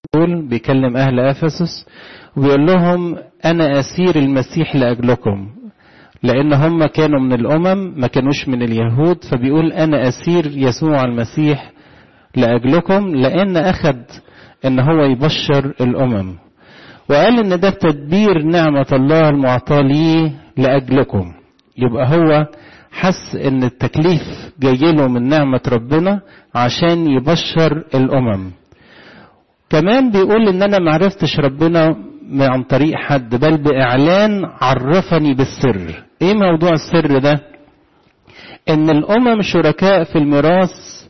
الرسول بيكلم أهل أفسس وبيقول لهم أنا أسير المسيح لأجلكم لأن هم كانوا من الأمم ما كانوش من اليهود فبيقول أنا أسير يسوع المسيح لأجلكم لأن أخذ إن هو يبشر الأمم وقال إن ده تدبير نعمة الله المعطاة ليه لأجلكم يبقى هو حس إن التكليف جاي له من نعمة ربنا عشان يبشر الأمم كمان بيقول إن أنا معرفتش ربنا عن طريق حد بل بإعلان عرفني بالسر إيه موضوع السر ده إن الأمم شركاء في الميراث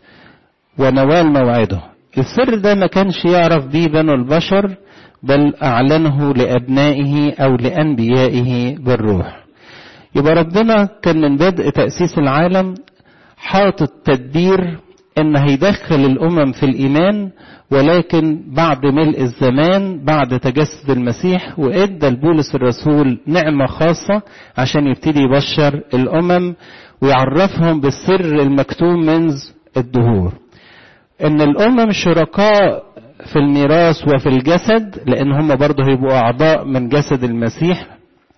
ونوال موعده السر ده ما كانش يعرف بيه بنو البشر بل أعلنه لأبنائه أو لأنبيائه بالروح يبقى ربنا كان من بدء تأسيس العالم حاطط تدبير ان هيدخل الامم في الايمان ولكن بعد ملء الزمان بعد تجسد المسيح وادى لبولس الرسول نعمه خاصه عشان يبتدي يبشر الامم ويعرفهم بالسر المكتوم منذ الدهور ان الامم شركاء في الميراث وفي الجسد لان هم برضه هيبقوا اعضاء من جسد المسيح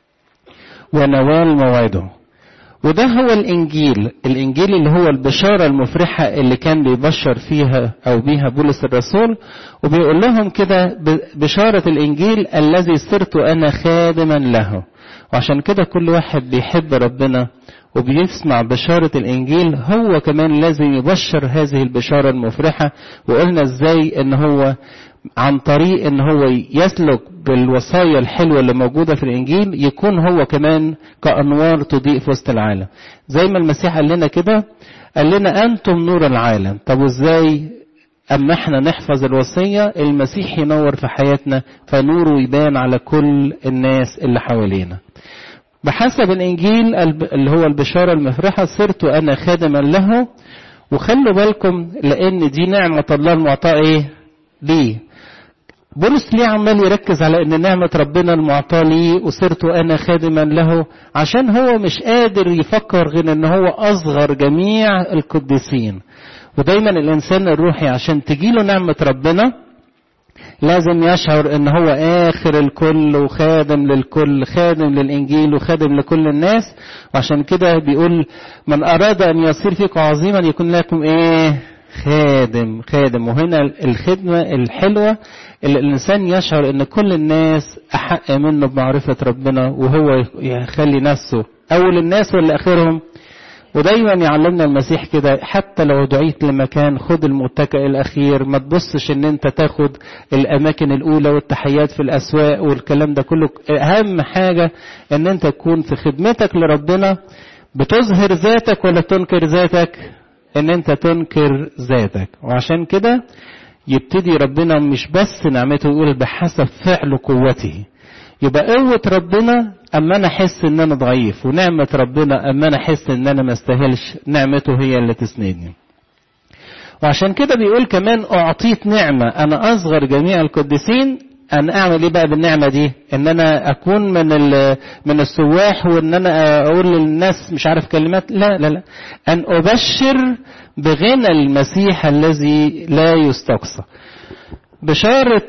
ونوال موعده وده هو الانجيل الانجيل اللي هو البشاره المفرحه اللي كان بيبشر فيها او بيها بولس الرسول وبيقول لهم كده بشاره الانجيل الذي صرت انا خادما له وعشان كده كل واحد بيحب ربنا وبيسمع بشارة الإنجيل هو كمان لازم يبشر هذه البشارة المفرحة وقلنا إزاي إن هو عن طريق ان هو يسلك بالوصايا الحلوه اللي موجوده في الانجيل يكون هو كمان كانوار تضيء في وسط العالم زي ما المسيح قال لنا كده قال لنا انتم نور العالم طب وازاي اما احنا نحفظ الوصيه المسيح ينور في حياتنا فنوره يبان على كل الناس اللي حوالينا بحسب الانجيل اللي هو البشاره المفرحه صرت انا خادما له وخلوا بالكم لان دي نعمه الله المعطاه ايه ليه بولس ليه عمال يركز على ان نعمة ربنا المعطاة ليه وصرت انا خادما له عشان هو مش قادر يفكر غير ان هو اصغر جميع القديسين ودايما الانسان الروحي عشان تجيله نعمة ربنا لازم يشعر ان هو اخر الكل وخادم للكل خادم للانجيل وخادم لكل الناس وعشان كده بيقول من اراد ان يصير فيكم عظيما يكون لكم ايه خادم خادم وهنا الخدمة الحلوة اللي الإنسان يشعر إن كل الناس أحق منه بمعرفة ربنا وهو يخلي نفسه أول الناس ولا آخرهم ودايما يعلمنا المسيح كده حتى لو دعيت لمكان خد المتكئ الأخير ما تبصش إن أنت تاخد الأماكن الأولى والتحيات في الأسواق والكلام ده كله أهم حاجة إن أنت تكون في خدمتك لربنا بتظهر ذاتك ولا تنكر ذاتك ان انت تنكر ذاتك وعشان كده يبتدي ربنا مش بس نعمته يقول بحسب فعل قوته يبقى قوة ربنا اما انا احس ان انا ضعيف ونعمة ربنا اما انا احس ان انا ما استاهلش نعمته هي اللي تسندني وعشان كده بيقول كمان اعطيت نعمة انا اصغر جميع القديسين ان اعمل ايه بقى بالنعمه دي ان انا اكون من من السواح وان انا اقول للناس مش عارف كلمات لا لا لا ان ابشر بغنى المسيح الذي لا يستقصى بشاره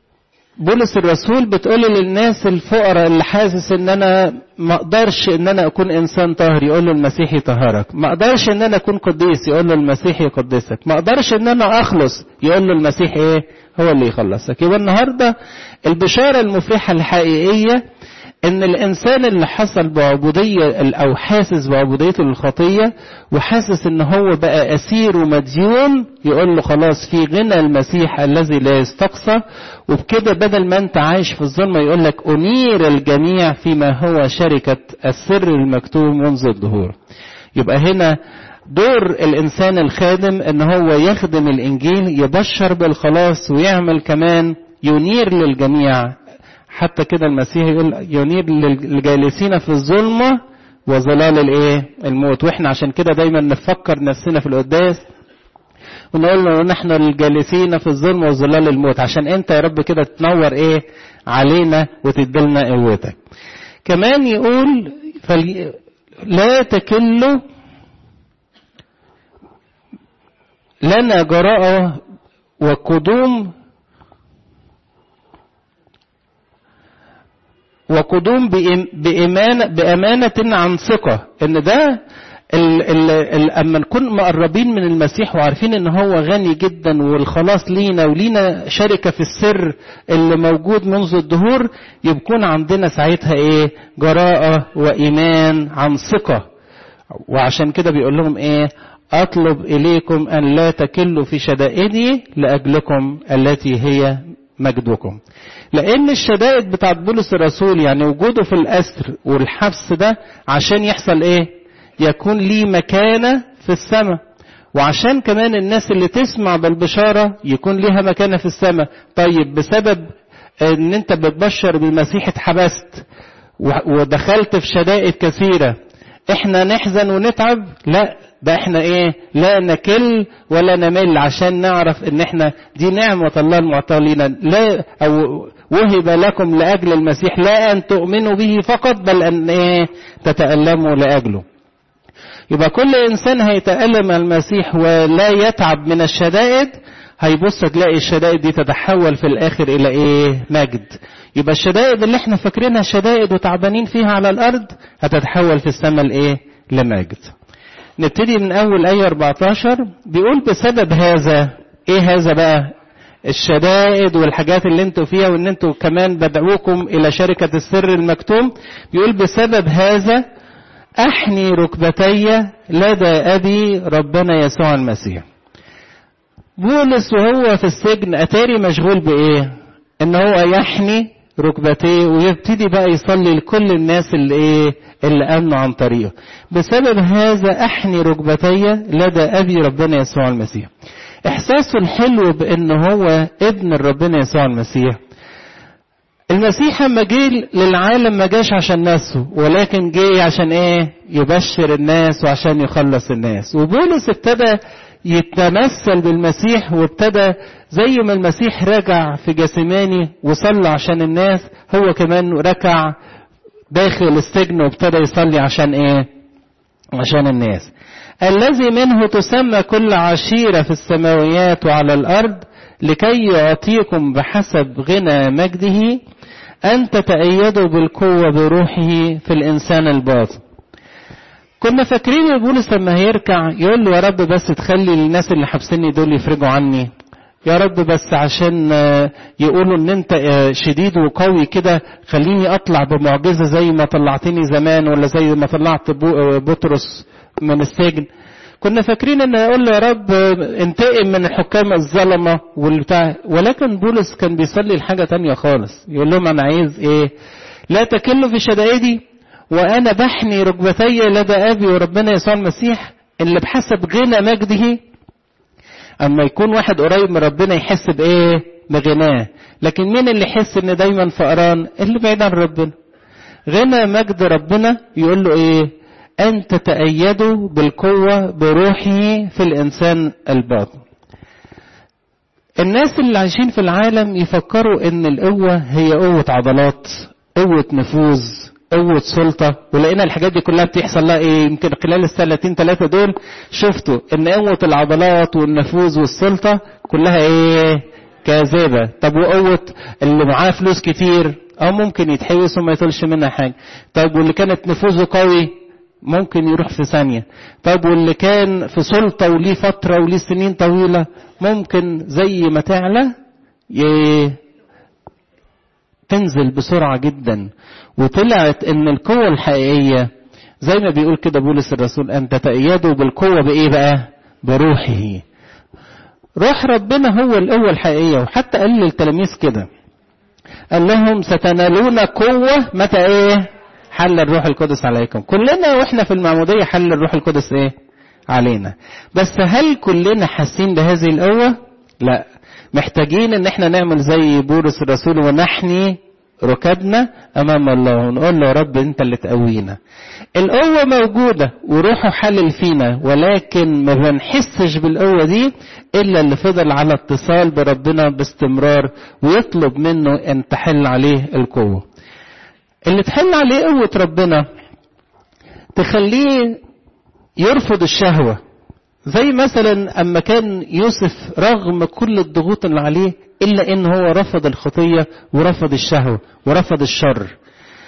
بولس الرسول بتقول للناس الفقراء اللي حاسس ان انا ما اقدرش ان انا اكون انسان طاهر يقول له المسيح يطهرك ما اقدرش ان انا اكون قديس يقول له المسيح يقدسك ما اقدرش ان انا اخلص يقول له المسيح ايه هو اللي يخلصك يبقى النهارده البشاره المفرحه الحقيقيه ان الانسان اللي حصل بعبوديه او حاسس بعبوديته للخطيه وحاسس ان هو بقى اسير ومديون يقول له خلاص في غنى المسيح الذي لا يستقصى وبكده بدل ما انت عايش في الظلمه يقول لك انير الجميع فيما هو شركه السر المكتوب منذ الظهور يبقى هنا دور الانسان الخادم ان هو يخدم الانجيل يبشر بالخلاص ويعمل كمان ينير للجميع حتى كده المسيح يقول ينير للجالسين في الظلمه وظلال الايه الموت واحنا عشان كده دايما نفكر نفسنا في القداس ونقول له نحن الجالسين في الظلم وظلال الموت عشان انت يا رب كده تنور ايه علينا وتدلنا قوتك كمان يقول فل... لا تكلوا لنا جراءة وقدوم وقدوم بإمانة, بأمانة عن ثقة إن ده ال ال ال أما نكون مقربين من المسيح وعارفين إن هو غني جدا والخلاص لينا ولينا شركة في السر اللي موجود منذ الدهور يكون عندنا ساعتها إيه جراءة وإيمان عن ثقة وعشان كده بيقول لهم إيه أطلب إليكم أن لا تكلوا في شدائدي لأجلكم التي هي مجدكم لأن الشدائد بتاعت بولس الرسول يعني وجوده في الأسر والحبس ده عشان يحصل إيه يكون ليه مكانة في السماء وعشان كمان الناس اللي تسمع بالبشارة يكون ليها مكانة في السماء طيب بسبب ان انت بتبشر بالمسيح اتحبست ودخلت في شدائد كثيرة احنا نحزن ونتعب لا ده احنا ايه لا نكل ولا نمل عشان نعرف ان احنا دي نعمة الله المعطاة لنا لا او وهب لكم لاجل المسيح لا ان تؤمنوا به فقط بل ان ايه تتألموا لاجله يبقى كل انسان هيتألم المسيح ولا يتعب من الشدائد هيبص تلاقي الشدائد دي تتحول في الاخر الى ايه مجد يبقى الشدائد اللي احنا فاكرينها شدائد وتعبانين فيها على الارض هتتحول في السماء لايه لمجد نبتدي من اول ايه 14 بيقول بسبب هذا ايه هذا بقى الشدائد والحاجات اللي انتوا فيها وان انتوا كمان بدعوكم الى شركة السر المكتوم بيقول بسبب هذا احني ركبتي لدى ابي ربنا يسوع المسيح بولس وهو في السجن اتاري مشغول بايه ان هو يحني ركبتيه ويبتدي بقى يصلي لكل الناس اللي ايه اللي امنوا عن طريقه بسبب هذا احني ركبتي لدى ابي ربنا يسوع المسيح احساسه الحلو بان هو ابن ربنا يسوع المسيح المسيح لما جه للعالم ما جاش عشان نفسه ولكن جه عشان ايه يبشر الناس وعشان يخلص الناس وبولس ابتدى يتمثل بالمسيح وابتدى زي ما المسيح رجع في جسماني وصلى عشان الناس هو كمان ركع داخل السجن وابتدى يصلي عشان ايه عشان الناس الذي منه تسمى كل عشيرة في السماويات وعلى الأرض لكي يعطيكم بحسب غنى مجده أن تتأيدوا بالقوة بروحه في الإنسان الباطن كنا فاكرين بولس لما هيركع يقول له يا رب بس تخلي الناس اللي حابسيني دول يفرجوا عني يا رب بس عشان يقولوا ان انت شديد وقوي كده خليني اطلع بمعجزه زي ما طلعتني زمان ولا زي ما طلعت بطرس من السجن كنا فاكرين ان يقول له يا رب انتقم من الحكام الظلمه والبتاع ولكن بولس كان بيصلي لحاجه تانية خالص يقول لهم انا عايز ايه لا تكلوا في شدائدي وانا بحني ركبتي لدى ابي وربنا يسوع المسيح اللي بحسب غنى مجده اما يكون واحد قريب من ربنا يحس بايه بغناه لكن مين اللي يحس ان دايما فقران اللي بعيد عن ربنا غنى مجد ربنا يقول له ايه ان تتأيدوا بالقوة بروحه في الانسان الباطن الناس اللي عايشين في العالم يفكروا ان القوة هي قوة عضلات قوة نفوذ قوة سلطة ولقينا الحاجات دي كلها بتحصل لها ايه يمكن خلال السنتين ثلاثة دول شفتوا ان قوة العضلات والنفوذ والسلطة كلها ايه كاذبة طب وقوة اللي معاه فلوس كتير اه ممكن يتحوس وما يطولش منها حاجة طب واللي كانت نفوذه قوي ممكن يروح في ثانية طب واللي كان في سلطة وليه فترة وليه سنين طويلة ممكن زي ما تعلى تنزل بسرعة جدا وطلعت ان القوة الحقيقية زي ما بيقول كده بولس الرسول ان تتأيدوا بالقوة بايه بقى بروحه روح ربنا هو القوة الحقيقية وحتى قال للتلاميذ كده قال لهم ستنالون قوة متى ايه حل الروح القدس عليكم كلنا واحنا في المعمودية حل الروح القدس ايه علينا بس هل كلنا حاسين بهذه القوة لا محتاجين ان احنا نعمل زي بولس الرسول ونحني ركبنا امام الله ونقول له يا رب انت اللي تقوينا القوة موجودة وروحه حلل فينا ولكن ما بنحسش بالقوة دي الا اللي فضل على اتصال بربنا باستمرار ويطلب منه ان تحل عليه القوة اللي تحل عليه قوة ربنا تخليه يرفض الشهوة زي مثلا اما كان يوسف رغم كل الضغوط اللي عليه الا ان هو رفض الخطيه ورفض الشهوه ورفض الشر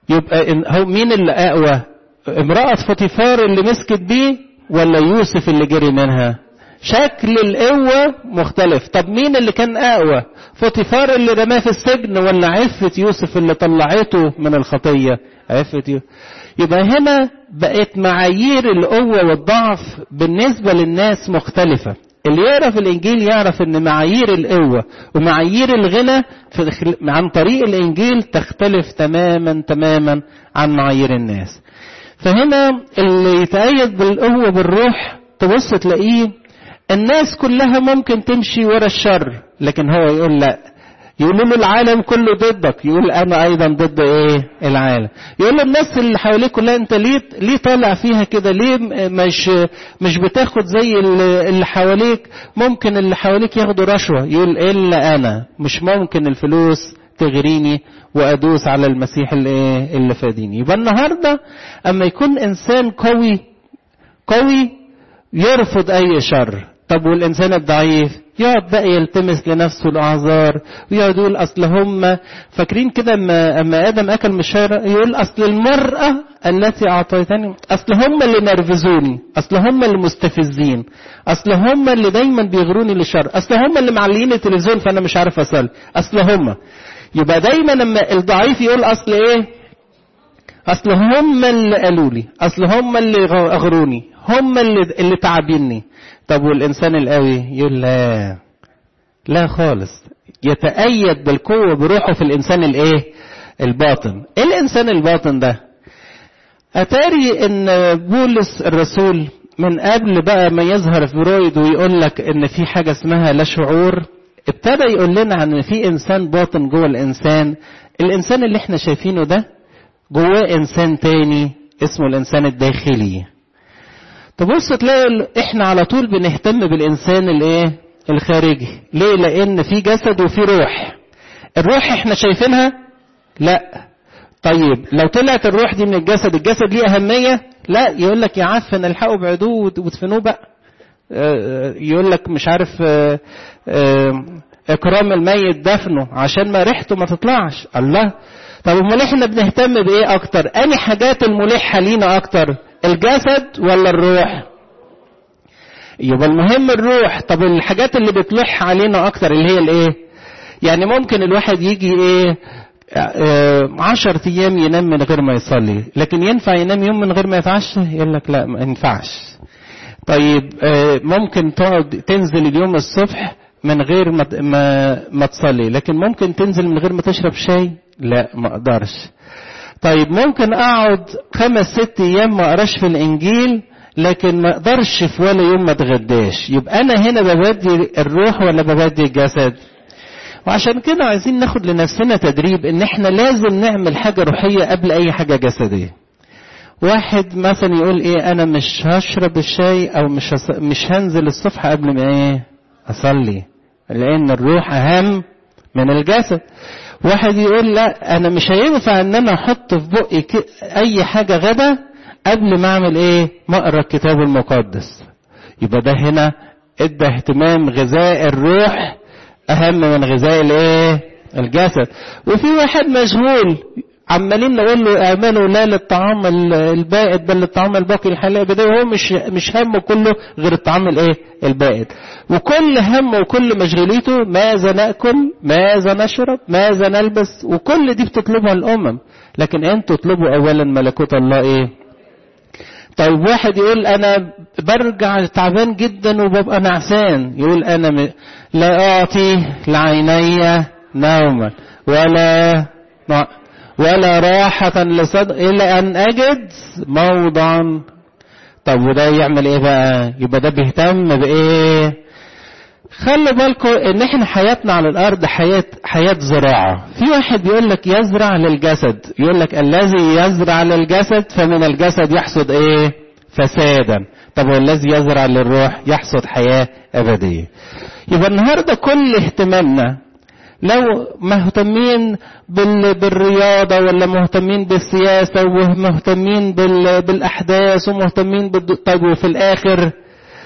يبقى إن هو مين اللي اقوى امرأة فطيفار اللي مسكت بيه ولا يوسف اللي جري منها شكل القوة مختلف طب مين اللي كان اقوى فطيفار اللي رماه في السجن ولا عفة يوسف اللي طلعته من الخطية عفة يوسف يبقى هنا بقت معايير القوة والضعف بالنسبة للناس مختلفة اللي يعرف الانجيل يعرف ان معايير القوة ومعايير الغنى عن طريق الانجيل تختلف تماما تماما عن معايير الناس فهنا اللي يتأيد بالقوة بالروح تبص تلاقيه الناس كلها ممكن تمشي ورا الشر لكن هو يقول لا يقول له العالم كله ضدك يقول انا ايضا ضد ايه العالم يقول له الناس اللي حواليك كلها انت ليه ليه طالع فيها كده ليه مش مش بتاخد زي اللي حواليك ممكن اللي حواليك ياخدوا رشوه يقول الا انا مش ممكن الفلوس تغريني وادوس على المسيح اللي ايه اللي فاديني يبقى النهارده اما يكون انسان قوي قوي يرفض اي شر طب والانسان الضعيف يقعد بقى يلتمس لنفسه الاعذار ويقعد يقول اصل هم فاكرين كده اما اما ادم اكل من الشجره يقول اصل المراه التي اعطيتني اصل هم اللي نرفزوني اصل هم اللي مستفزين اصل هم اللي دايما بيغروني للشر اصل هم اللي معلقين التلفزيون فانا مش عارف اصلي اصل هم يبقى دايما لما الضعيف يقول اصل ايه اصل هم اللي قالوا لي اصل هم اللي اغروني هم اللي اللي تعبيني طب والإنسان القوي يقول لا لا خالص يتأيد بالقوة بروحه في الإنسان الإيه الباطن إيه الإنسان الباطن ده أتاري إن بولس الرسول من قبل بقى ما يظهر فرويد ويقول لك إن في حاجة اسمها لا شعور ابتدى يقول لنا عن إن في إنسان باطن جوه الإنسان الإنسان اللي إحنا شايفينه ده جواه إنسان تاني اسمه الإنسان الداخلي تبص تلاقي احنا على طول بنهتم بالانسان الايه الخارجي ليه لان في جسد وفي روح الروح احنا شايفينها لا طيب لو طلعت الروح دي من الجسد الجسد ليه اهميه لا يقول لك يا عفن الحقوا بعدوه وادفنوه بقى يقول لك مش عارف اكرام الميت دفنه عشان ما ريحته ما تطلعش الله طب امال احنا بنهتم بايه اكتر اني حاجات الملحه لينا اكتر الجسد ولا الروح يبقى المهم الروح طب الحاجات اللي بتلح علينا اكتر اللي هي الايه يعني ممكن الواحد يجي ايه عشر ايام ينام من غير ما يصلي لكن ينفع ينام يوم من غير ما يتعشى يقول لك لا ما ينفعش طيب ممكن تقعد تنزل اليوم الصبح من غير ما ما, ما تصلي لكن ممكن تنزل من غير ما تشرب شاي لا ما اقدرش طيب ممكن اقعد خمس ست ايام ما اقراش في الانجيل لكن ما اقدرش في ولا يوم ما اتغداش يبقى انا هنا ببدي الروح ولا ببدي الجسد وعشان كده عايزين ناخد لنفسنا تدريب ان احنا لازم نعمل حاجه روحيه قبل اي حاجه جسديه واحد مثلا يقول ايه انا مش هشرب الشاي او مش هص... مش هنزل الصبح قبل ما ايه اصلي لان الروح اهم من الجسد واحد يقول لا انا مش هينفع ان انا احط في بقي ك... اي حاجه غدا قبل ما اعمل ايه ما اقرا الكتاب المقدس يبقى ده هنا ادى اهتمام غذاء الروح اهم من غذاء الايه الجسد وفي واحد مشغول عمالين نقول له اعملوا لا للطعام البائد بل للطعام الباقي الحلال ده وهو مش مش همه كله غير الطعام الايه البائد وكل همه وكل مشغوليته ماذا ناكل ماذا نشرب ماذا نلبس وكل دي بتطلبها الامم لكن انتوا اطلبوا اولا ملكوت الله ايه طيب واحد يقول انا برجع تعبان جدا وببقى نعسان يقول انا م... لا اعطي لعيني نوما ولا ولا راحة لصدق إلا أن أجد موضعا طب وده يعمل إيه بقى؟ يبقى ده بيهتم بإيه؟ خلوا بالكم إن إحنا حياتنا على الأرض حياة حياة زراعة. في واحد بيقول لك يزرع للجسد، يقول لك الذي يزرع للجسد فمن الجسد يحصد إيه؟ فسادا. طب والذي يزرع للروح يحصد حياة أبدية. يبقى النهارده كل اهتمامنا لو مهتمين بالرياضة ولا مهتمين بالسياسة ومهتمين بالأحداث ومهتمين بالد... طيب وفي الآخر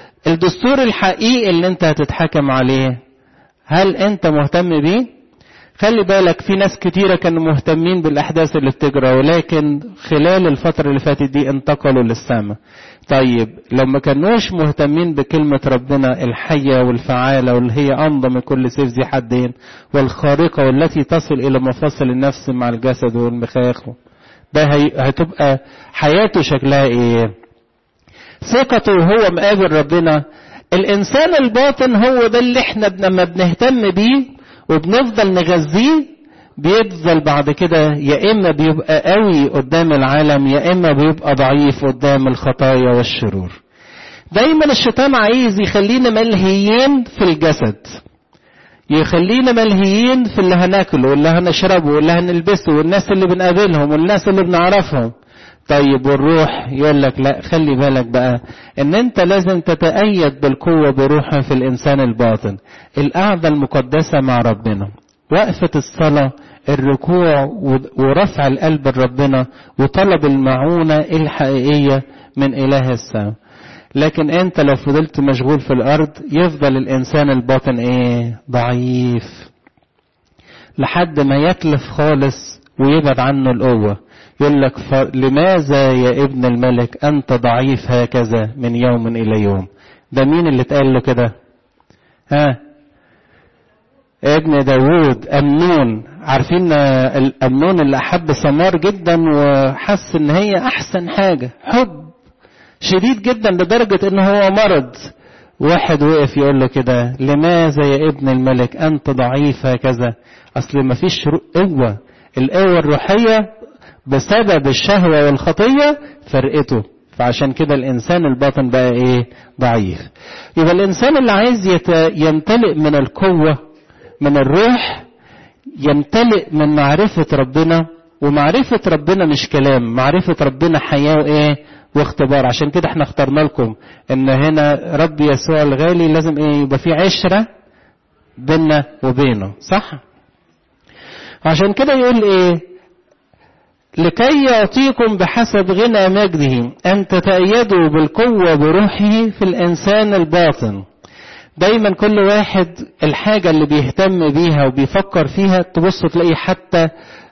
الدستور الحقيقي اللي أنت هتتحكم عليه هل أنت مهتم بيه؟ خلي بالك في ناس كتيرة كانوا مهتمين بالأحداث اللي بتجرى ولكن خلال الفترة اللي فاتت دي انتقلوا للسماء طيب لو ما كانوش مهتمين بكلمة ربنا الحية والفعالة واللي هي أمضى من كل سيف ذي حدين والخارقة والتي تصل إلى مفاصل النفس مع الجسد والمخاخ ده هي... هتبقى حياته شكلها إيه ثقته وهو مقابل ربنا الإنسان الباطن هو ده اللي احنا لما بنهتم بيه وبنفضل نغذيه بيفضل بعد كده يا اما بيبقى قوي قدام العالم يا اما بيبقى ضعيف قدام الخطايا والشرور دايما الشيطان عايز يخلينا ملهيين في الجسد يخلينا ملهيين في اللي هناكله واللي هنشربه واللي هنلبسه والناس اللي بنقابلهم والناس اللي بنعرفهم طيب والروح يقول لك لا خلي بالك بقى ان انت لازم تتأيد بالقوة بروحها في الانسان الباطن القعدة المقدسة مع ربنا وقفة الصلاة الركوع ورفع القلب لربنا وطلب المعونة الحقيقية من إله السماء لكن انت لو فضلت مشغول في الارض يفضل الانسان الباطن ايه ضعيف لحد ما يتلف خالص ويبعد عنه القوة يقول لك لماذا يا ابن الملك انت ضعيف هكذا من يوم الى يوم ده مين اللي اتقال له كده ها ابن داوود أمنون عارفين الأمنون اللي أحب سمار جدا وحس إن هي أحسن حاجة حب شديد جدا لدرجة إن هو مرض واحد وقف يقول له كده لماذا يا ابن الملك أنت ضعيف هكذا أصل ما فيش قوة القوة الروحية بسبب الشهوة والخطية فرقته فعشان كده الإنسان الباطن بقى إيه ضعيف يبقى الإنسان اللي عايز يت... يمتلئ من القوة من الروح يمتلئ من معرفة ربنا ومعرفة ربنا مش كلام معرفة ربنا حياة وإيه واختبار عشان كده احنا اخترنا لكم ان هنا رب يسوع الغالي لازم ايه يبقى في عشرة بيننا وبينه صح عشان كده يقول ايه لكي يعطيكم بحسب غنى مجده ان تتأيدوا بالقوة بروحه في الانسان الباطن دايما كل واحد الحاجة اللي بيهتم بيها وبيفكر فيها تبص تلاقي حتى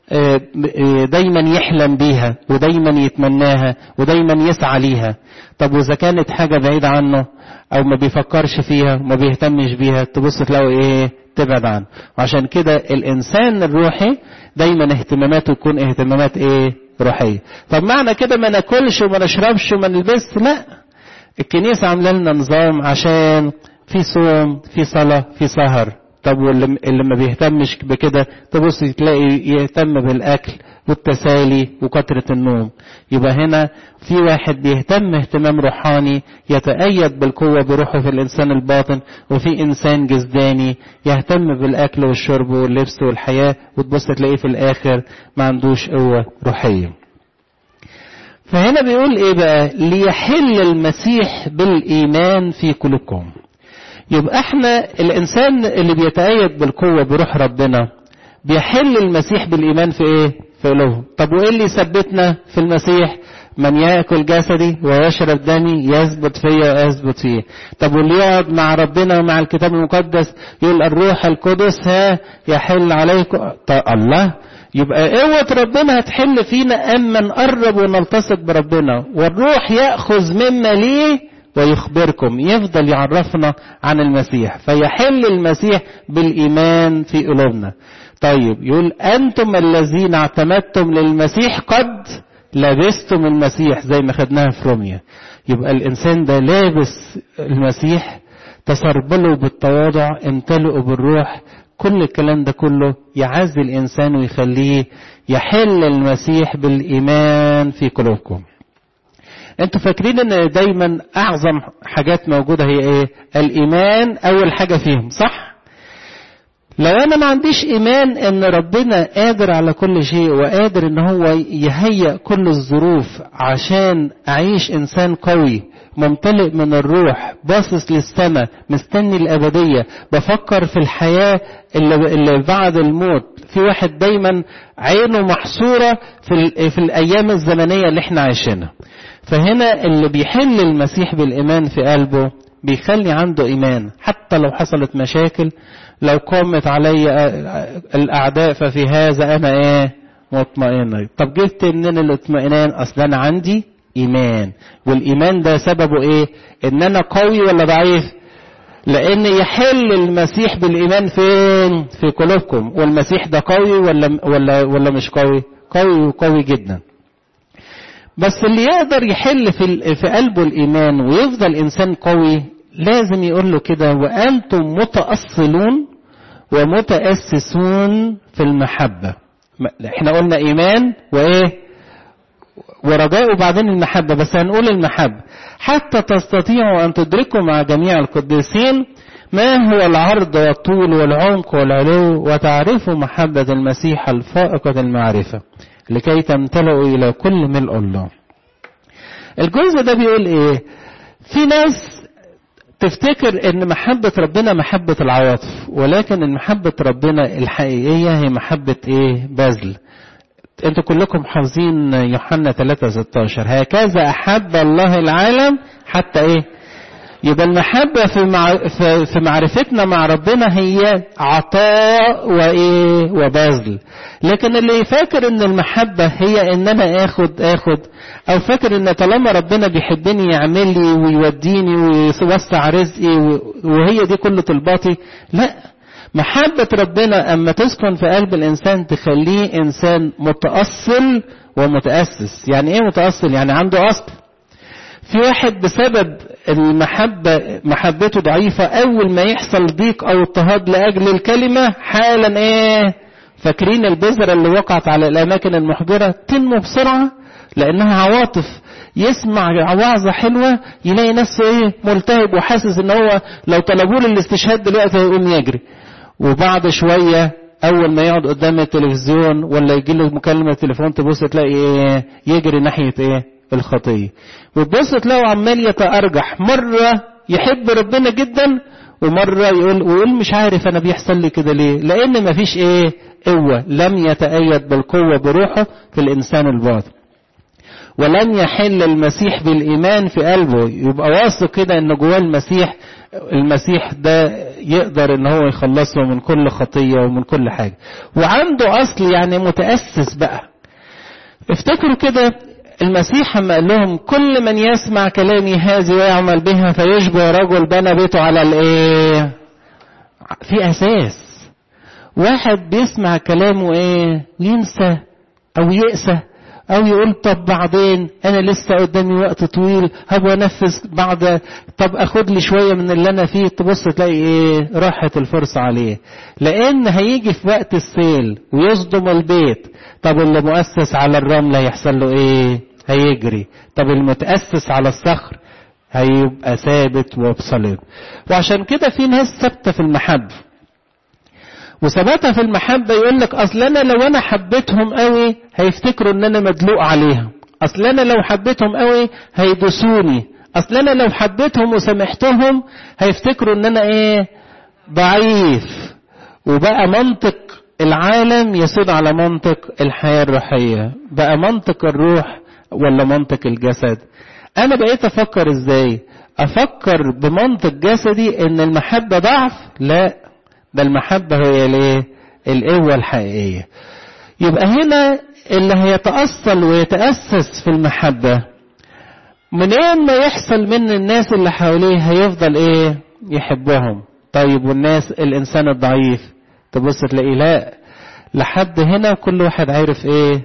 دايما يحلم بيها ودايما يتمناها ودايما يسعى ليها طب واذا كانت حاجة بعيدة عنه او ما بيفكرش فيها وما بيهتمش بيها تبص تلاقوا ايه تبعد عنه وعشان كده الانسان الروحي دايما اهتماماته تكون اهتمامات ايه روحية طب معنى كده ما ناكلش وما نشربش وما نلبسش لا الكنيسة عاملة لنا نظام عشان في صوم في صلاة في سهر طب واللي اللي ما بيهتمش بكده تبص تلاقي يهتم بالاكل والتسالي وكثرة النوم يبقى هنا في واحد بيهتم اهتمام روحاني يتأيد بالقوة بروحه في الإنسان الباطن وفي إنسان جسداني يهتم بالأكل والشرب واللبس والحياة وتبص تلاقيه في الآخر ما عندوش قوة روحية فهنا بيقول ايه بقى ليحل المسيح بالإيمان في قلوبكم يبقى احنا الانسان اللي بيتأيد بالقوة بروح ربنا بيحل المسيح بالايمان في ايه في قلوبهم طب وايه اللي يثبتنا في المسيح من ياكل جسدي ويشرب دمي يثبت فيا ويثبت فيه طب واللي يقعد مع ربنا ومع الكتاب المقدس يقول الروح القدس ها يحل عليكم طب الله يبقى قوة ربنا هتحل فينا اما نقرب ونلتصق بربنا والروح يأخذ مما ليه ويخبركم يفضل يعرفنا عن المسيح فيحل المسيح بالإيمان في قلوبنا طيب يقول أنتم الذين اعتمدتم للمسيح قد لبستم المسيح زي ما خدناها في روميا يبقى الإنسان ده لابس المسيح تسربلوا بالتواضع امتلئوا بالروح كل الكلام ده كله يعزي الإنسان ويخليه يحل المسيح بالإيمان في قلوبكم انتوا فاكرين ان دايما اعظم حاجات موجوده هي ايه الايمان اول حاجه فيهم صح لو انا ما عنديش ايمان ان ربنا قادر على كل شيء وقادر ان هو يهيئ كل الظروف عشان اعيش انسان قوي ممتلئ من الروح باصص للسماء مستني الابديه بفكر في الحياه اللي, اللي بعد الموت في واحد دايما عينه محصوره في, في الايام الزمنيه اللي احنا عايشينها فهنا اللي بيحل المسيح بالإيمان في قلبه بيخلي عنده إيمان حتى لو حصلت مشاكل لو قامت علي الأعداء ففي هذا أنا إيه مطمئن طب جبت منين الاطمئنان أصلا أنا عندي إيمان والإيمان ده سببه إيه إن أنا قوي ولا ضعيف لأن يحل المسيح بالإيمان فين في قلوبكم والمسيح ده قوي ولا ولا ولا مش قوي قوي وقوي جدا بس اللي يقدر يحل في في قلبه الإيمان ويفضل إنسان قوي لازم يقول له كده وأنتم متأصلون ومتأسسون في المحبة احنا قلنا إيمان وإيه ورجاء وبعدين المحبة بس هنقول المحبة حتى تستطيعوا أن تدركوا مع جميع القديسين ما هو العرض والطول والعمق والعلو وتعرفوا محبة المسيح الفائقة المعرفة لكي تمتلئوا إلى كل ملء الله الجزء ده بيقول إيه في ناس تفتكر ان محبة ربنا محبة العواطف ولكن المحبة ربنا الحقيقية هي محبة ايه بذل انتوا كلكم حافظين يوحنا 3 16 هكذا احب الله العالم حتى ايه يبقى المحبة في, مع... في معرفتنا مع ربنا هي عطاء وايه وبذل لكن اللي فاكر ان المحبة هي ان انا اخد اخد او فاكر ان طالما ربنا بيحبني يعمل لي ويوديني ويوسع رزقي وهي دي كل طلباتي لا محبة ربنا أما تسكن في قلب الإنسان تخليه إنسان متأصل ومتأسس يعني إيه متأصل يعني عنده أصل في واحد بسبب المحبة محبته ضعيفة أول ما يحصل ضيق أو اضطهاد لأجل الكلمة حالا إيه فاكرين البذرة اللي وقعت على الأماكن المحجرة تنمو بسرعة لأنها عواطف يسمع وعظة حلوة يلاقي نفسه إيه ملتهب وحاسس إن هو لو طلبوا له الاستشهاد دلوقتي هيقوم يجري وبعد شوية أول ما يقعد قدام التلفزيون ولا يجي له مكالمة تليفون تبص تلاقي إيه يجري ناحية إيه الخطية وتبص تلاقيه عمال يتأرجح مرة يحب ربنا جدا ومرة يقول ويقول مش عارف أنا بيحصل لي كده ليه لأن مفيش إيه قوة لم يتأيد بالقوة بروحه في الإنسان الباطن ولن يحل المسيح بالإيمان في قلبه يبقى واثق كده إن جواه المسيح المسيح ده يقدر إن هو يخلصه من كل خطية ومن كل حاجة وعنده أصل يعني متأسس بقى افتكروا كده المسيح لما قال لهم كل من يسمع كلامي هذه ويعمل بها فيشبه رجل بنى بيته على الايه في اساس واحد بيسمع كلامه ايه ينسى او يأسى او يقول طب بعدين انا لسه قدامي وقت طويل هبقى انفذ بعد طب اخد لي شويه من اللي انا فيه تبص تلاقي ايه راحت الفرصه عليه لان هيجي في وقت السيل ويصدم البيت طب اللي مؤسس على الرمل هيحصل له ايه هيجري طب المتأسس على الصخر هيبقى ثابت وبصلب وعشان كده في ناس ثابتة في المحبة وثباتها في المحبة يقول لك اصل انا لو انا حبيتهم قوي هيفتكروا ان انا مدلوق عليهم اصل انا لو حبيتهم قوي هيدوسوني اصل انا لو حبيتهم وسامحتهم هيفتكروا ان انا ايه ضعيف وبقى منطق العالم يسود على منطق الحياة الروحية بقى منطق الروح ولا منطق الجسد انا بقيت افكر ازاي افكر بمنطق جسدي ان المحبة ضعف لا ده المحبة هي الايه القوة الحقيقية يبقى هنا اللي هيتأصل ويتأسس في المحبة منين ما يحصل من الناس اللي حواليه هيفضل ايه يحبهم طيب والناس الانسان الضعيف تبص تلاقيه لا لحد هنا كل واحد عارف ايه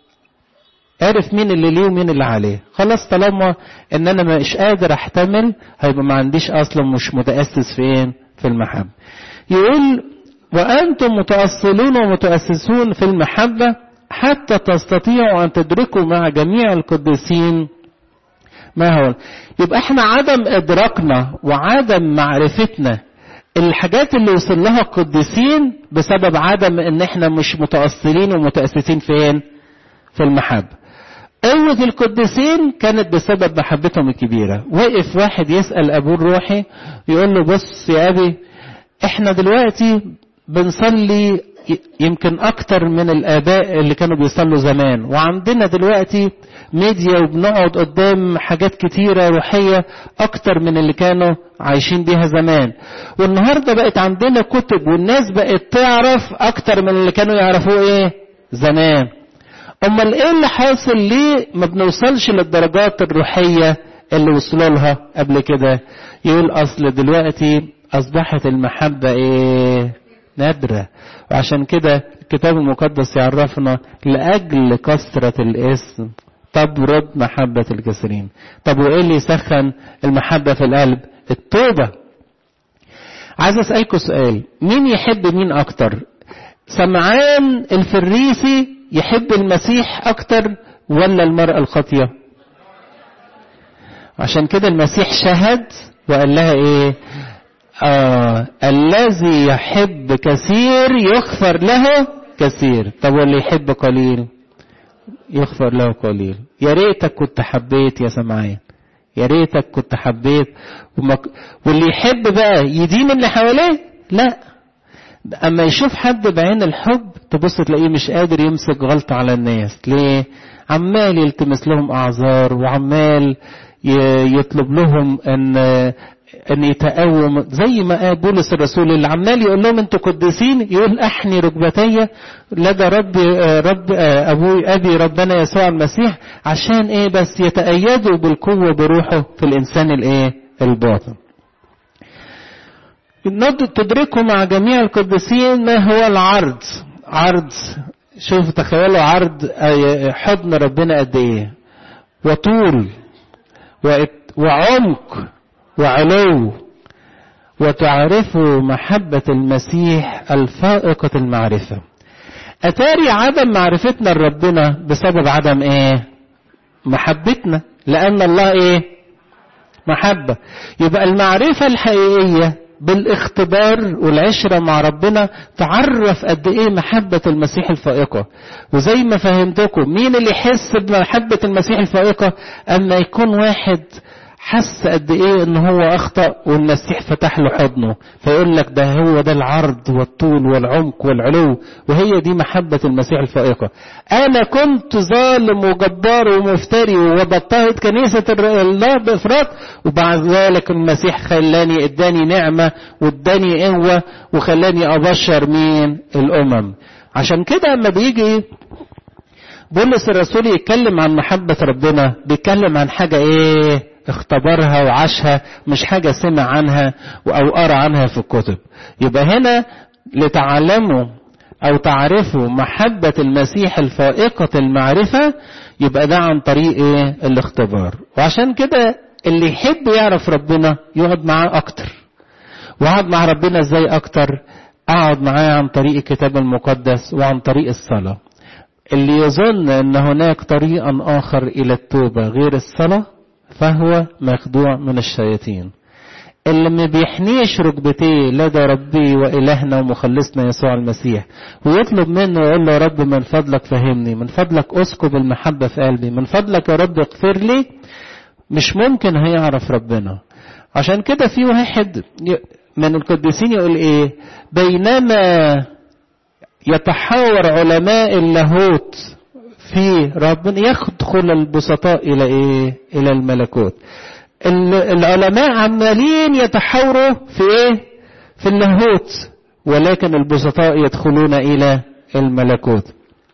عارف مين اللي ليه ومين اللي عليه خلاص طالما ان انا مش قادر احتمل هيبقى ما عنديش اصلا مش متاسس فين في المحبه يقول وانتم متاصلون ومتاسسون في المحبه حتى تستطيعوا ان تدركوا مع جميع القديسين ما هو يبقى احنا عدم ادراكنا وعدم معرفتنا الحاجات اللي وصل لها القديسين بسبب عدم ان احنا مش متأصلين ومتأسسين فين في المحبة قوة القديسين كانت بسبب محبتهم الكبيرة وقف واحد يسأل أبوه الروحي يقول له بص يا أبي احنا دلوقتي بنصلي يمكن اكتر من الاباء اللي كانوا بيصلوا زمان وعندنا دلوقتي ميديا وبنقعد قدام حاجات كتيرة روحية اكتر من اللي كانوا عايشين بيها زمان والنهاردة بقت عندنا كتب والناس بقت تعرف اكتر من اللي كانوا يعرفوه ايه زمان امال ايه اللي حاصل ليه ما بنوصلش للدرجات الروحية اللي وصلوا لها قبل كده يقول اصل دلوقتي اصبحت المحبة ايه نادرة وعشان كده الكتاب المقدس يعرفنا لاجل كثرة الاسم تبرد محبة الكثيرين طب وايه اللي يسخن المحبة في القلب التوبة عايز اسألكوا سؤال مين يحب مين اكتر سمعان الفريسي يحب المسيح اكتر ولا المرأة الخاطية عشان كده المسيح شهد وقال لها ايه آه الذي يحب كثير يغفر له كثير طب واللي يحب قليل يغفر له قليل يا ريتك كنت حبيت يا سمعان يا ريتك كنت حبيت ومك... واللي يحب بقى يدين اللي حواليه لا اما يشوف حد بعين الحب تبص تلاقيه مش قادر يمسك غلطة على الناس ليه عمال يلتمس لهم اعذار وعمال يطلب لهم ان ان يتقوم زي ما قال بولس الرسول اللي عمال يقول لهم انتوا قديسين يقول احني ركبتي لدى ربي رب ابوي ابي ربنا يسوع المسيح عشان ايه بس يتأيدوا بالقوة بروحه في الانسان الايه الباطن تدركوا مع جميع القديسين ما هو العرض عرض شوف تخيلوا عرض حضن ربنا قد ايه وطول وعمق وعلو وتعرفوا محبة المسيح الفائقة المعرفة أتاري عدم معرفتنا لربنا بسبب عدم إيه محبتنا لأن الله إيه محبة يبقى المعرفة الحقيقية بالاختبار والعشرة مع ربنا تعرف قد ايه محبة المسيح الفائقة وزي ما فهمتكم مين اللي يحس بمحبة المسيح الفائقة اما يكون واحد حس قد ايه ان هو اخطأ والمسيح فتح له حضنه فيقول لك ده هو ده العرض والطول والعمق والعلو وهي دي محبة المسيح الفائقة انا كنت ظالم وجبار ومفتري وبضطهد كنيسة الله بافراط وبعد ذلك المسيح خلاني اداني نعمة واداني قوة وخلاني ابشر مين الامم عشان كده اما بيجي بولس الرسول يتكلم عن محبة ربنا بيتكلم عن حاجة ايه اختبرها وعاشها مش حاجة سمع عنها أو قرأ عنها في الكتب يبقى هنا لتعلموا أو تعرفوا محبة المسيح الفائقة المعرفة يبقى ده عن طريق إيه؟ الاختبار وعشان كده اللي يحب يعرف ربنا يقعد معاه أكتر وقعد مع ربنا إزاي أكتر أقعد معاه عن طريق الكتاب المقدس وعن طريق الصلاة اللي يظن أن هناك طريقا آخر إلى التوبة غير الصلاة فهو مخدوع من الشياطين اللي ما بيحنيش ركبتيه لدى ربي وإلهنا ومخلصنا يسوع المسيح ويطلب منه ويقول له يا رب من فضلك فهمني من فضلك اسكب المحبة في قلبي من فضلك يا رب اغفر لي مش ممكن هيعرف ربنا عشان كده في واحد من القديسين يقول ايه بينما يتحاور علماء اللاهوت في ربنا يدخل البسطاء الى ايه الى الملكوت العلماء عمالين يتحاوروا في ايه في اللاهوت ولكن البسطاء يدخلون الى الملكوت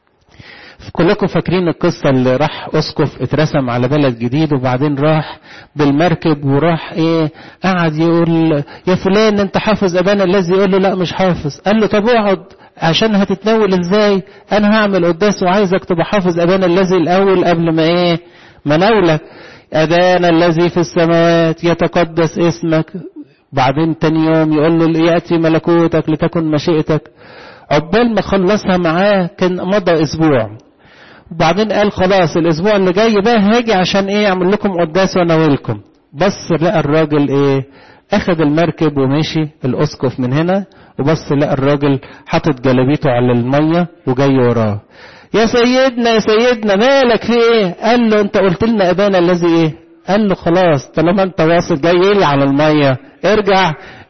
كلكم فاكرين القصة اللي راح أسقف اترسم على بلد جديد وبعدين راح بالمركب وراح ايه قعد يقول يا فلان انت حافظ ابانا الذي يقول له لا مش حافظ قال له طب اقعد عشان هتتناول ازاي انا هعمل قداس وعايزك تبقى حافظ ابانا الذي الاول قبل ما ايه ما ناولك ابانا الذي في السماوات يتقدس اسمك بعدين تاني يوم يقول له ياتي ملكوتك لتكن مشيئتك عقبال ما خلصها معاه كان مضى اسبوع وبعدين قال خلاص الاسبوع اللي جاي بقى هاجي عشان ايه اعمل لكم قداس واناولكم بس لقى الراجل ايه اخذ المركب ومشي الاسقف من هنا وبص لقى الراجل حاطط جلابيته على الميه وجاي وراه يا سيدنا يا سيدنا مالك في ايه قال له انت قلت لنا ابانا الذي ايه قال له خلاص طالما انت واصل جاي لي على الميه ارجع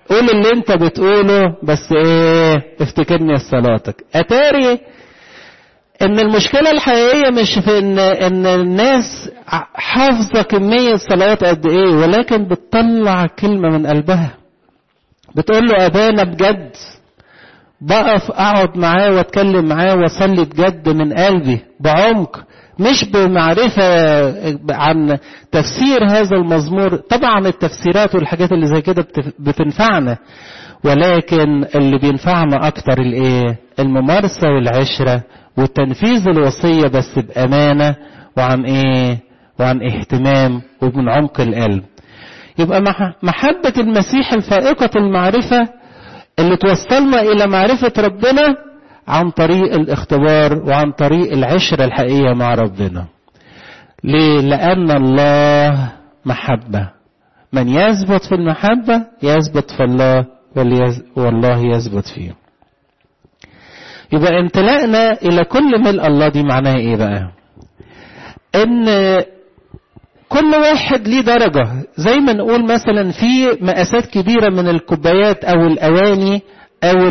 قول اللي انت بتقوله بس ايه افتكرني في صلاتك اتاري ان المشكلة الحقيقية مش في ان ان الناس حافظة كمية صلوات قد ايه ولكن بتطلع كلمة من قلبها بتقول له ابانا بجد بقف اقعد معاه واتكلم معاه واصلي بجد من قلبي بعمق مش بمعرفة عن تفسير هذا المزمور طبعا التفسيرات والحاجات اللي زي كده بتنفعنا ولكن اللي بينفعنا اكتر الايه الممارسة والعشرة والتنفيذ الوصية بس بأمانة وعن ايه وعن اهتمام ومن عمق القلب يبقى محبة المسيح الفائقة المعرفة اللي توصلنا إلى معرفة ربنا عن طريق الاختبار وعن طريق العشرة الحقيقية مع ربنا ليه؟ لأن الله محبة من يثبت في المحبة يثبت في الله والله يثبت فيه يبقى امتلأنا إلى كل ملء الله دي معناها إيه بقى إن كل واحد ليه درجة زي ما نقول مثلا في مقاسات كبيرة من الكوبايات أو الأواني أو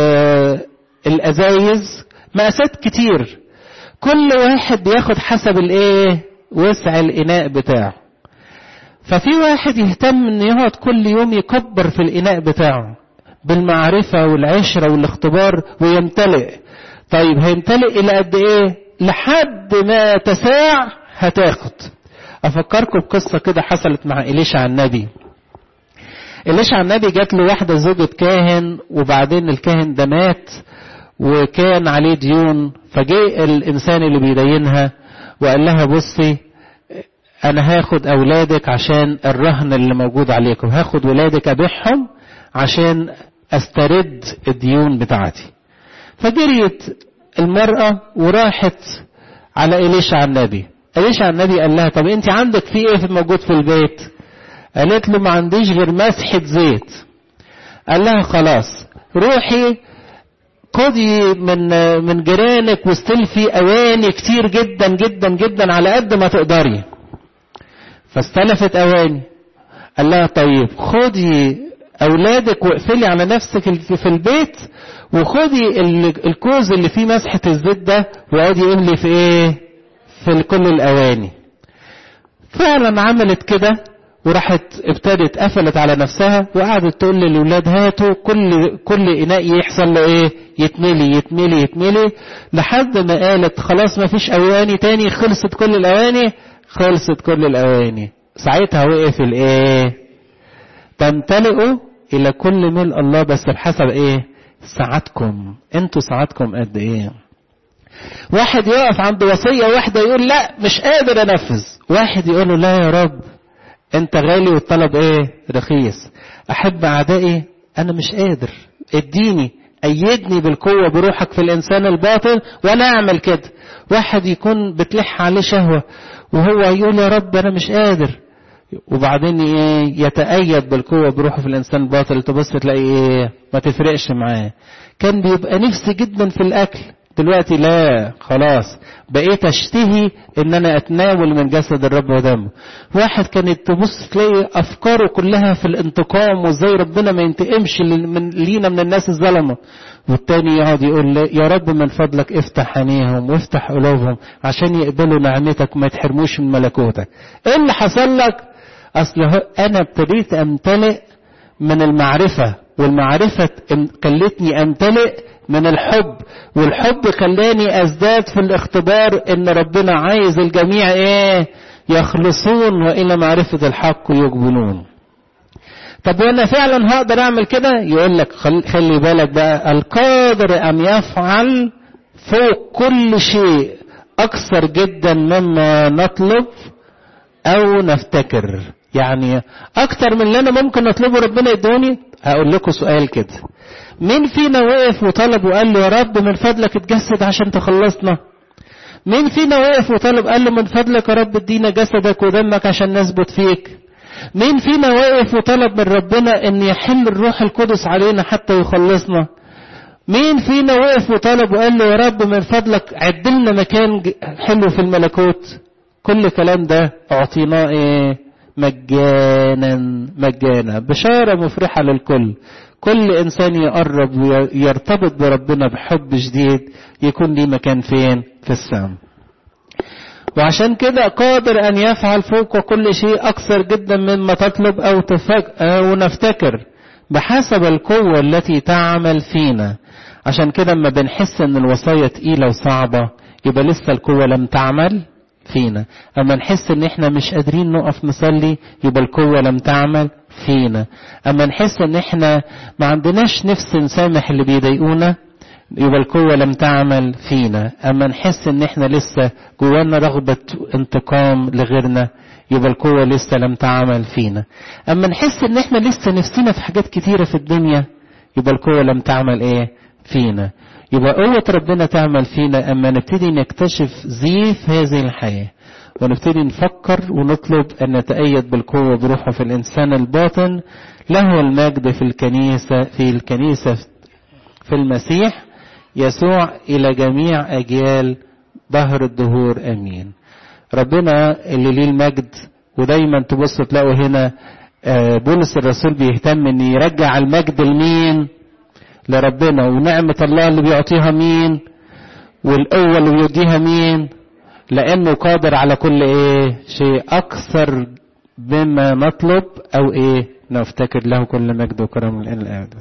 الأزايز مقاسات كتير كل واحد بياخد حسب الإيه وسع الإناء بتاعه ففي واحد يهتم إن يقعد كل يوم يكبر في الإناء بتاعه بالمعرفة والعشرة والاختبار ويمتلئ طيب هيمتلئ إلى قد إيه لحد ما تساع هتاخد أفكركم بقصة كده حصلت مع إليشع النبي إليشع النبي جات له واحدة زوجة كاهن وبعدين الكاهن ده مات وكان عليه ديون فجاء الإنسان اللي بيدينها وقال لها بصي أنا هاخد أولادك عشان الرهن اللي موجود عليكم هاخد ولادك أبيعهم عشان أسترد الديون بتاعتي فجريت المرأة وراحت على إليشع النبي إليشع النبي قال لها طب أنت عندك في إيه في موجود في البيت قالت له ما عنديش غير مسحة زيت قال لها خلاص روحي خدي من من جيرانك واستلفي اواني كتير جدا جدا جدا على قد ما تقدري فاستلفت اواني قال لها طيب خدي اولادك واقفلي على نفسك في البيت وخدي الكوز اللي فيه مسحة الزيت ده وقعدي املي في ايه في كل الاواني فعلا عملت كده وراحت ابتدت قفلت على نفسها وقعدت تقول للولاد هاتوا كل كل اناء يحصل له ايه يتملي يتملي يتملي لحد ما قالت خلاص ما فيش اواني تاني خلصت كل الاواني خلصت كل الاواني ساعتها وقف الايه تمتلئوا الى كل ملء الله بس بحسب ايه ساعتكم انتوا ساعتكم قد ايه واحد يقف عند وصية واحدة يقول لا مش قادر انفذ واحد يقول له لا يا رب انت غالي والطلب ايه رخيص احب اعدائي انا مش قادر اديني ايدني بالقوة بروحك في الانسان الباطن وانا اعمل كده واحد يكون بتلح عليه شهوة وهو يقول يا رب انا مش قادر وبعدين ايه يتأيد بالقوة بروحه في الانسان الباطل تبص تلاقي ايه ما تفرقش معاه كان بيبقى نفسي جدا في الاكل دلوقتي لا خلاص بقيت اشتهي ان انا اتناول من جسد الرب ودمه واحد كانت تبص تلاقي افكاره كلها في الانتقام وازاي ربنا ما ينتقمش من لينا من الناس الظلمه والتاني يقعد يقول يا رب من فضلك افتح عينيهم وافتح قلوبهم عشان يقبلوا نعمتك وما يتحرموش من ملكوتك ايه اللي حصل لك اصل انا ابتديت امتلئ من المعرفه والمعرفه خلتني امتلئ من الحب والحب خلاني ازداد في الاختبار ان ربنا عايز الجميع ايه يخلصون والى معرفة الحق يقبلون طب وانا فعلا هقدر اعمل كده يقول لك خلي بالك بقى القادر ان يفعل فوق كل شيء اكثر جدا مما نطلب او نفتكر يعني اكتر من اللي انا ممكن اطلبه ربنا يدوني هقول لكم سؤال كده مين فينا وقف وطلب وقال له يا رب من فضلك اتجسد عشان تخلصنا مين فينا وقف وطلب قال له من فضلك يا رب ادينا جسدك ودمك عشان نثبت فيك مين فينا وقف وطلب من ربنا ان يحل الروح القدس علينا حتى يخلصنا مين فينا وقف وطلب وقال له يا رب من فضلك عدلنا مكان حلو في الملكوت كل كلام ده اعطيناه ايه مجانا مجانا بشارة مفرحة للكل كل إنسان يقرب ويرتبط بربنا بحب شديد يكون ليه مكان فين في السماء وعشان كده قادر أن يفعل فوق كل شيء أكثر جدا مما تطلب أو, تفك أو نفتكر بحسب القوة التي تعمل فينا عشان كده اما بنحس ان الوصايا تقيلة وصعبة يبقى لسه القوة لم تعمل فينا اما نحس ان احنا مش قادرين نقف نصلي يبقى القوة لم تعمل فينا اما نحس ان احنا ما عندناش نفس نسامح اللي بيضايقونا يبقى القوة لم تعمل فينا اما نحس ان احنا لسه جوانا رغبة انتقام لغيرنا يبقى القوة لسه لم تعمل فينا اما نحس ان احنا لسه نفسنا في حاجات كتيرة في الدنيا يبقى القوة لم تعمل ايه فينا يبقى قوة ربنا تعمل فينا اما نبتدي نكتشف زيف هذه الحياة ونبتدي نفكر ونطلب ان نتأيد بالقوة بروحه في الانسان الباطن له المجد في الكنيسة في الكنيسة في المسيح يسوع الى جميع اجيال ظهر الدهور امين ربنا اللي ليه المجد ودايما تبصوا تلاقوا هنا بولس الرسول بيهتم ان يرجع المجد لمين لربنا ونعمة الله اللي بيعطيها مين والقوة اللي بيديها مين لانه قادر على كل ايه شيء اكثر مما نطلب او ايه نفتكر له كل مجد وكرم الان الابد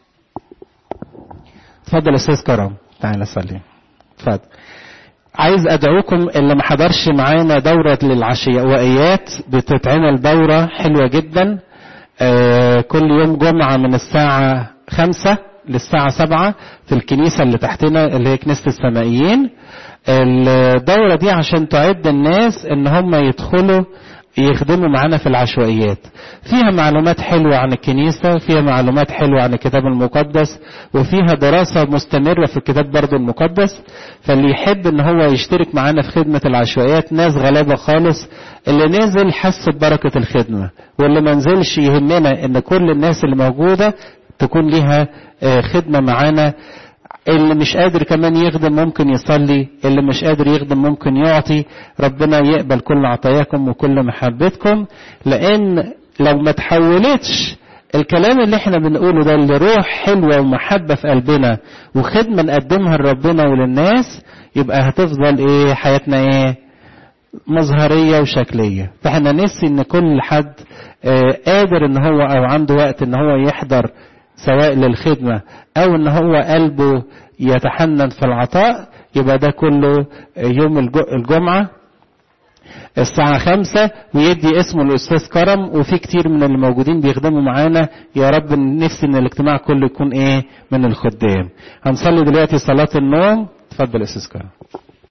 اتفضل استاذ كرم تعالى صلي اتفضل عايز ادعوكم اللي ما حضرش معانا دورة للعشوائيات بتتعمل دورة حلوة جدا آه كل يوم جمعة من الساعة خمسة للساعة سبعة في الكنيسة اللي تحتنا اللي هي كنيسة السمائيين الدورة دي عشان تعد الناس ان هم يدخلوا يخدموا معانا في العشوائيات فيها معلومات حلوة عن الكنيسة فيها معلومات حلوة عن الكتاب المقدس وفيها دراسة مستمرة في الكتاب برضو المقدس فاللي يحب ان هو يشترك معانا في خدمة العشوائيات ناس غلابة خالص اللي نزل حس ببركة الخدمة واللي ما نزلش يهمنا ان كل الناس اللي موجودة تكون ليها خدمة معانا اللي مش قادر كمان يخدم ممكن يصلي اللي مش قادر يخدم ممكن يعطي ربنا يقبل كل عطاياكم وكل محبتكم لان لو ما تحولتش الكلام اللي احنا بنقوله ده اللي روح حلوة ومحبة في قلبنا وخدمة نقدمها لربنا وللناس يبقى هتفضل ايه حياتنا ايه مظهرية وشكلية فاحنا نسي ان كل حد اه قادر ان هو او عنده وقت ان هو يحضر سواء للخدمة او ان هو قلبه يتحنن في العطاء يبقى ده كله يوم الجمعة الساعة خمسة ويدي اسمه الأستاذ كرم وفي كتير من اللي موجودين بيخدموا معانا يا رب نفسي ان الاجتماع كله يكون ايه من الخدام هنصلي دلوقتي صلاة النوم اتفضل أستاذ كرم